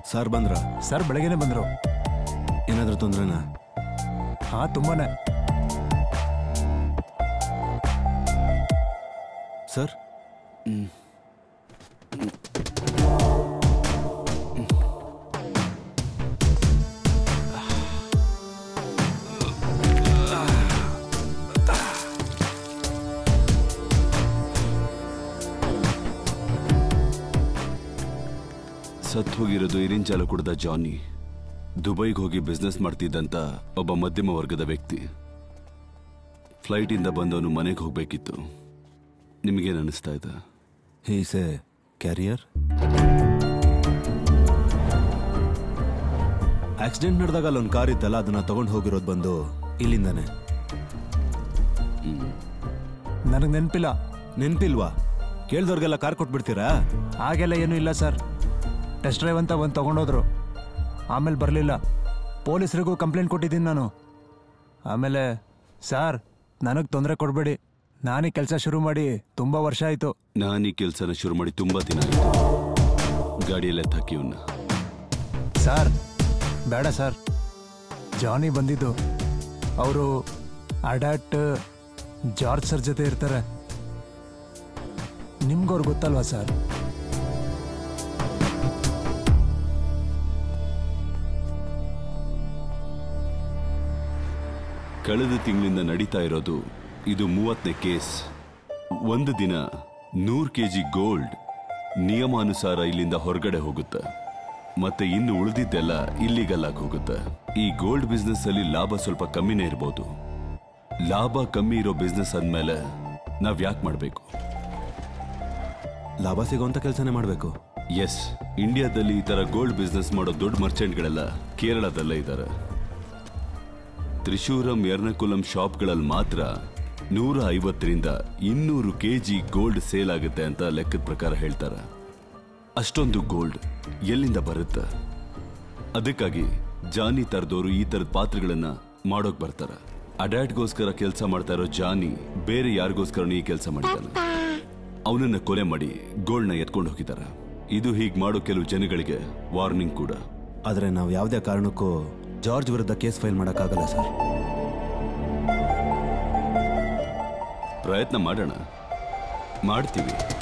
sir ಬಂದ್ರ sir ಬೆಳಗ್ಗೆನೆ ಬಂದರು ಏನಾದ್ರೂ ತೊಂದ್ರೆನಾ ಹಾಂ ತುಂಬಾನೇ ಸರ್ ಸತ್ ಹೋಗಿರೋದು ಇರಿಂಚಾಲ ಕುಡ್ದ ಜಾನಿ ದುಬೈಗೆ ಹೋಗಿ ಬಿಸ್ನೆಸ್ ಮಾಡ್ತಿದ್ದಂತ ಒಬ್ಬ ಮಧ್ಯಮ ವರ್ಗದ ವ್ಯಕ್ತಿ ಫ್ಲೈಟಿಂದ ಬಂದವನು ಮನೆಗೆ ಹೋಗ್ಬೇಕಿತ್ತು ನಿಮಗೇನು ಅನಿಸ್ತಾ ಇದೆ ಹೀಸ್ ಎ ಕ್ಯಾರಿಯರ್ ಆಕ್ಸಿಡೆಂಟ್ ನಡೆದಾಗ ಅಲ್ಲೊಂದು ಕಾರ್ ಇತ್ತಲ್ಲ ಅದನ್ನ ತಗೊಂಡು ಹೋಗಿರೋದು ಬಂದು ಇಲ್ಲಿಂದಾನೆ ನನಗೆ ನೆನಪಿಲ್ಲ ನೆನ್ಪಿಲ್ವಾ ಕೇಳ್ದವ್ರಿಗೆಲ್ಲ ಕಾರ್ ಕೊಟ್ಬಿಡ್ತೀರಾ ಹಾಗೆಲ್ಲ ಏನೂ ಇಲ್ಲ ಸರ್ ಟೆಸ್ಟ್ ಡ್ರೈವ್ ಅಂತ ಬಂದು ತೊಗೊಂಡೋದ್ರು ಆಮೇಲೆ ಬರಲಿಲ್ಲ ಪೊಲೀಸರಿಗೂ ಕಂಪ್ಲೇಂಟ್ ಕೊಟ್ಟಿದ್ದೀನಿ ನಾನು ಆಮೇಲೆ ಸರ್ ನನಗೆ ತೊಂದರೆ ಕೊಡಬೇಡಿ ನಾನೇ ಕೆಲಸ ಶುರು ಮಾಡಿ ತುಂಬ ವರ್ಷ ಆಯಿತು ನಾನು ಈ ಕೆಲಸನ ಶುರು ಮಾಡಿ ತುಂಬಾ ದಿನ ಆಯಿತು ಗಾಡಿಯಲ್ಲೇ ಹಾಕಿ ಇವನ್ನ ಸರ್ ಬೇಡ ಸರ್ ಜಾನಿ ಬಂದಿದ್ದು ಅವರು ಅಡಾಟ್ ಜಾರ್ಜ್ ಸರ್ ಜೊತೆ ಇರ್ತಾರೆ ನಿಮ್ಗವ್ರು ಗೊತ್ತಲ್ವಾ ಸರ್ ಕಳೆದ ತಿಂಗಳಿಂದ ನಡೀತಾ ಇರೋದು ಇದು ಮೂವತ್ತನೇ ಕೇಸ್ ಒಂದು ದಿನ ನೂರು ಕೆ ಜಿ ಗೋಲ್ಡ್ ನಿಯಮಾನುಸಾರ ಇಲ್ಲಿಂದ ಹೊರಗಡೆ ಹೋಗುತ್ತೆ ಮತ್ತೆ ಇನ್ನು ಉಳಿದಿದ್ದೆಲ್ಲ ಇಲ್ಲಿಗಲ್ ಆಗಿ ಹೋಗುತ್ತೆ ಈ ಗೋಲ್ಡ್ ಬಿಸ್ನೆಸ್ ಅಲ್ಲಿ ಲಾಭ ಸ್ವಲ್ಪ ಕಮ್ಮಿನೇ ಇರ್ಬೋದು ಲಾಭ ಕಮ್ಮಿ ಇರೋ ಬಿಸ್ನೆಸ್ ಅಂದ್ಮೇಲೆ ನಾವ್ ಯಾಕೆ ಮಾಡಬೇಕು ಲಾಭ ಸಿಗೋಂಥ ಕೆಲಸನೇ ಮಾಡಬೇಕು ಎಸ್ ಇಂಡಿಯಾದಲ್ಲಿ ಈ ತರ ಗೋಲ್ಡ್ ಬಿಸ್ನೆಸ್ ಮಾಡೋ ದೊಡ್ಡ ಮರ್ಚೆಂಟ್ಗಳೆಲ್ಲ ಕೇರಳದಲ್ಲೇ ಇದ್ದಾರೆ ತ್ರಿಶೂರಂ ಎರ್ನಕುಲಂ ಶಾಪ್ಗಳಲ್ಲಿ ಮಾತ್ರ ನೂರ ಐವತ್ತರಿಂದ ಇನ್ನೂರು ಕೆ ಜಿ ಗೋಲ್ಡ್ ಸೇಲ್ ಆಗುತ್ತೆ ಅಂತ ಲೆಕ್ಕದ ಪ್ರಕಾರ ಹೇಳ್ತಾರೆ ಅಷ್ಟೊಂದು ಗೋಲ್ಡ್ ಎಲ್ಲಿಂದ ಬರುತ್ತೆ ಅದಕ್ಕಾಗಿ ಜಾನಿ ತರದವರು ಈ ತರದ ಪಾತ್ರೆಗಳನ್ನ ಮಾಡೋಕ್ ಬರ್ತಾರೆ ಅಡ್ಯಾಟ್ಗೋಸ್ಕರ ಕೆಲಸ ಮಾಡ್ತಾ ಇರೋ ಜಾನಿ ಬೇರೆ ಯಾರಿಗೋಸ್ಕರ ಈ ಕೆಲಸ ಮಾಡಿದ್ದಾನೆ ಅವನನ್ನ ಕೊಲೆ ಮಾಡಿ ಗೋಲ್ಡ್ನ ಎತ್ಕೊಂಡು ಹೋಗಿದ್ದಾರೆ ಇದು ಹೀಗ್ ಮಾಡೋ ಕೆಲವು ಜನಗಳಿಗೆ ವಾರ್ನಿಂಗ್ ಕೂಡ ಆದರೆ ನಾವು ಯಾವುದೇ ಕಾರಣಕ್ಕೂ ಜಾರ್ಜ್ ವಿರುದ್ಧ ಕೇಸ್ ಫೈಲ್ ಮಾಡೋಕ್ಕಾಗಲ್ಲ ಸರ್ ಪ್ರಯತ್ನ ಮಾಡೋಣ ಮಾಡ್ತೀವಿ